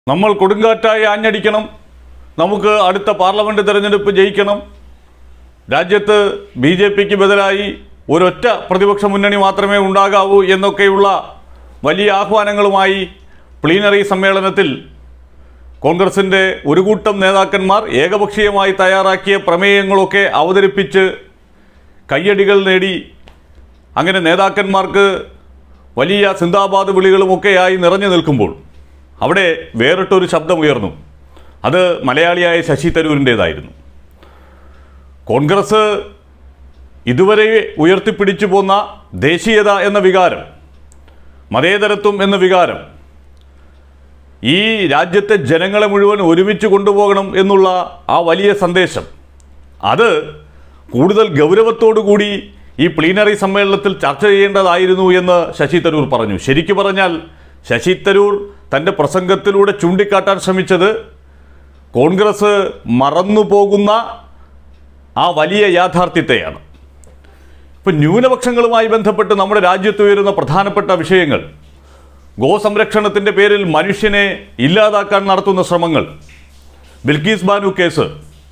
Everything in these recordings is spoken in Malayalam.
നമ്മൾ കൊടുങ്കാറ്റായി ആഞ്ഞടിക്കണം നമുക്ക് അടുത്ത പാർലമെൻറ്റ് തെരഞ്ഞെടുപ്പ് ജയിക്കണം രാജ്യത്ത് ബി ജെ പിക്ക് ബദലായി ഒരൊറ്റ പ്രതിപക്ഷ മുന്നണി മാത്രമേ ഉണ്ടാകാവൂ എന്നൊക്കെയുള്ള വലിയ ആഹ്വാനങ്ങളുമായി പ്ലീനറി സമ്മേളനത്തിൽ കോൺഗ്രസിൻ്റെ ഒരു കൂട്ടം നേതാക്കന്മാർ ഏകപക്ഷീയമായി തയ്യാറാക്കിയ പ്രമേയങ്ങളൊക്കെ അവതരിപ്പിച്ച് കയ്യടികൾ നേടി അങ്ങനെ നേതാക്കന്മാർക്ക് വലിയ സിന്ദാബാദ് വിളികളുമൊക്കെയായി നിറഞ്ഞു നിൽക്കുമ്പോൾ അവിടെ വേറിട്ടൊരു ശബ്ദമുയർന്നു അത് മലയാളിയായ ശശി തരൂരിൻ്റേതായിരുന്നു കോൺഗ്രസ് ഇതുവരെ ഉയർത്തിപ്പിടിച്ചു പോന്ന ദേശീയത എന്ന വികാരം മതേതരത്വം എന്ന വികാരം ഈ രാജ്യത്തെ ജനങ്ങളെ മുഴുവൻ ഒരുമിച്ച് കൊണ്ടുപോകണം എന്നുള്ള ആ വലിയ സന്ദേശം അത് കൂടുതൽ ഗൗരവത്തോടു കൂടി ഈ പ്ലീനറി സമ്മേളനത്തിൽ ചർച്ച ചെയ്യേണ്ടതായിരുന്നു എന്ന് ശശി തരൂർ പറഞ്ഞു ശരിക്കു പറഞ്ഞാൽ ശശി തരൂർ തൻ്റെ പ്രസംഗത്തിലൂടെ ചൂണ്ടിക്കാട്ടാൻ ശ്രമിച്ചത് കോൺഗ്രസ് മറന്നുപോകുന്ന ആ വലിയ യാഥാർത്ഥ്യത്തെയാണ് ഇപ്പം ന്യൂനപക്ഷങ്ങളുമായി ബന്ധപ്പെട്ട് നമ്മുടെ രാജ്യത്ത് ഉയരുന്ന പ്രധാനപ്പെട്ട വിഷയങ്ങൾ ഗോസംരക്ഷണത്തിൻ്റെ പേരിൽ മനുഷ്യനെ ഇല്ലാതാക്കാൻ നടത്തുന്ന ശ്രമങ്ങൾ ബിൽക്കീസ് ബാനു കേസ്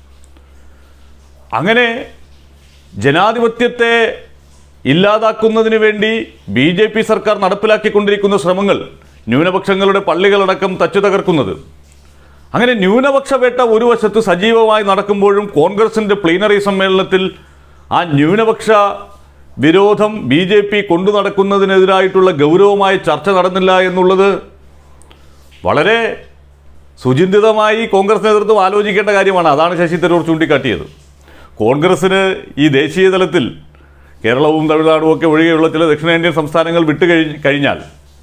അങ്ങനെ ജനാധിപത്യത്തെ ഇല്ലാതാക്കുന്നതിന് വേണ്ടി ബി ജെ പി സർക്കാർ നടപ്പിലാക്കിക്കൊണ്ടിരിക്കുന്ന ശ്രമങ്ങൾ ന്യൂനപക്ഷങ്ങളുടെ പള്ളികളടക്കം തച്ചു തകർക്കുന്നത് അങ്ങനെ ന്യൂനപക്ഷ വേട്ട ഒരു വശത്ത് സജീവമായി നടക്കുമ്പോഴും കോൺഗ്രസിൻ്റെ പ്ലീനറി സമ്മേളനത്തിൽ ആ ന്യൂനപക്ഷ വിരോധം ബി ജെ പി കൊണ്ടു നടക്കുന്നതിനെതിരായിട്ടുള്ള ഗൗരവമായ ചർച്ച നടന്നില്ല എന്നുള്ളത് വളരെ സുചിന്തിതമായി കോൺഗ്രസ് നേതൃത്വം ആലോചിക്കേണ്ട കാര്യമാണ് അതാണ് ശശി തരൂർ ചൂണ്ടിക്കാട്ടിയത് കോൺഗ്രസ്സിന് ഈ ദേശീയ തലത്തിൽ കേരളവും തമിഴ്നാടും ഒക്കെ ഒഴികെയുള്ള ചില ദക്ഷിണേന്ത്യൻ സംസ്ഥാനങ്ങൾ വിട്ടു കഴി കഴിഞ്ഞാൽ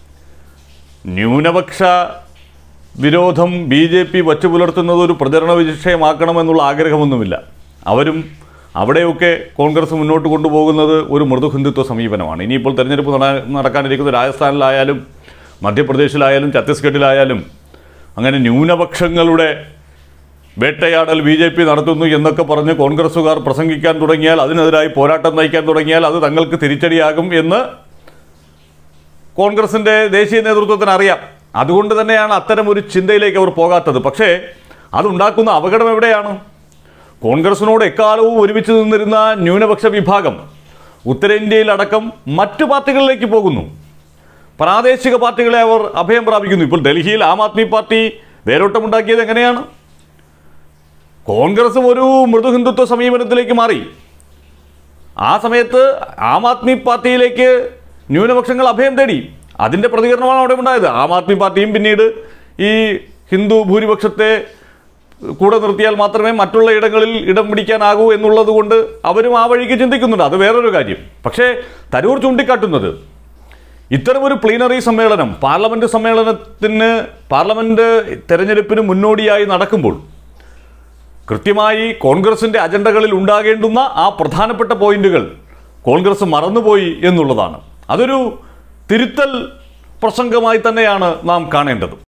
ന്യൂനപക്ഷ വിരോധം ബി ജെ പി വച്ചു പുലർത്തുന്നത് ഒരു പ്രചരണ വിഷയമാക്കണമെന്നുള്ള ആഗ്രഹമൊന്നുമില്ല അവരും അവിടെയൊക്കെ കോൺഗ്രസ് മുന്നോട്ട് കൊണ്ടുപോകുന്നത് ഒരു മൃദു ഹിന്ദുത്വ സമീപനമാണ് ഇനിയിപ്പോൾ തെരഞ്ഞെടുപ്പ് നട- നടക്കാനിരിക്കുന്ന രാജസ്ഥാനിലായാലും മധ്യപ്രദേശിലായാലും ഛത്തീസ്ഗഡിലായാലും അങ്ങനെ ന്യൂനപക്ഷങ്ങളുടെ വേട്ടയാടൽ ബി ജെ പി നടത്തുന്നു എന്നൊക്കെ പറഞ്ഞ് കോൺഗ്രസ്സുകാർ പ്രസംഗിക്കാൻ തുടങ്ങിയാൽ അതിനെതിരായി പോരാട്ടം നയിക്കാൻ തുടങ്ങിയാൽ അത് തങ്ങൾക്ക് തിരിച്ചടിയാകും എന്ന് കോൺഗ്രസിൻ്റെ ദേശീയ നേതൃത്വത്തിന് അറിയാം അതുകൊണ്ട് തന്നെയാണ് അത്തരം ഒരു ചിന്തയിലേക്ക് അവർ പോകാത്തത് പക്ഷേ അതുണ്ടാക്കുന്ന അപകടം എവിടെയാണ് കോൺഗ്രസിനോട് എക്കാലവും ഒരുമിച്ച് നിന്നിരുന്ന ന്യൂനപക്ഷ വിഭാഗം ഉത്തരേന്ത്യയിലടക്കം മറ്റു പാർട്ടികളിലേക്ക് പോകുന്നു പ്രാദേശിക പാർട്ടികളെ അവർ അഭയം പ്രാപിക്കുന്നു ഇപ്പോൾ ഡൽഹിയിൽ ആം ആദ്മി പാർട്ടി വേരോട്ടമുണ്ടാക്കിയത് എങ്ങനെയാണ് കോൺഗ്രസും ഒരു മൃദു ഹിന്ദുത്വ സമീപനത്തിലേക്ക് മാറി ആ സമയത്ത് ആം ആദ്മി പാർട്ടിയിലേക്ക് ന്യൂനപക്ഷങ്ങൾ അഭയം തേടി അതിൻ്റെ പ്രതികരണമാണ് അവിടെ ഉണ്ടായത് ആം ആദ്മി പാർട്ടിയും പിന്നീട് ഈ ഹിന്ദു ഭൂരിപക്ഷത്തെ കൂടെ നിർത്തിയാൽ മാത്രമേ മറ്റുള്ള ഇടങ്ങളിൽ ഇടം പിടിക്കാനാകൂ എന്നുള്ളത് കൊണ്ട് അവരും ആ വഴിക്ക് ചിന്തിക്കുന്നുണ്ട് അത് വേറൊരു കാര്യം പക്ഷേ തരൂർ ചൂണ്ടിക്കാട്ടുന്നത് ഇത്തരമൊരു പ്ലീനറി സമ്മേളനം പാർലമെൻറ്റ് സമ്മേളനത്തിന് പാർലമെൻറ്റ് തെരഞ്ഞെടുപ്പിന് മുന്നോടിയായി നടക്കുമ്പോൾ കൃത്യമായി കോൺഗ്രസിൻ്റെ അജണ്ടകളിൽ ഉണ്ടാകേണ്ടുന്ന ആ പ്രധാനപ്പെട്ട പോയിന്റുകൾ കോൺഗ്രസ് മറന്നുപോയി എന്നുള്ളതാണ് അതൊരു തിരുത്തൽ പ്രസംഗമായി തന്നെയാണ് നാം കാണേണ്ടത്